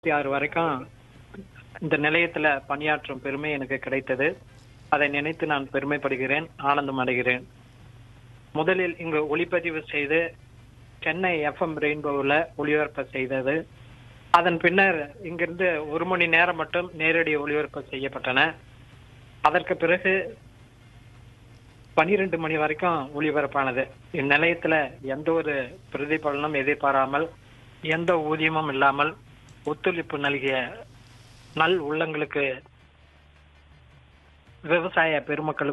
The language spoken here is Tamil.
ஆறு வரைக்கும் இந்த நிலையத்துல பணியாற்றும் பெருமை எனக்கு கிடைத்தது அதை நினைத்து நான் பெருமைப்படுகிறேன் ஆனந்தம் அடைகிறேன் முதலில் இங்கு ஒளிப்பதிவு செய்து சென்னை எஃப்எம் ரெயின்போவில் ஒளிபரப்பு செய்தது அதன் பின்னர் இங்கிருந்து ஒரு மணி நேரம் மட்டும் நேரடி ஒளிபரப்பு செய்யப்பட்டன அதற்கு பிறகு பனிரெண்டு மணி வரைக்கும் ஒளிபரப்பானது இந்நிலையத்துல எந்த ஒரு பிரதிபலனும் எதிர்பாராமல் எந்த ஊதியமும் இல்லாமல் ஒத்துழைப்பு நல்கிய நல் உள்ளங்களுக்கு விவசாய பெருமக்களுக்கு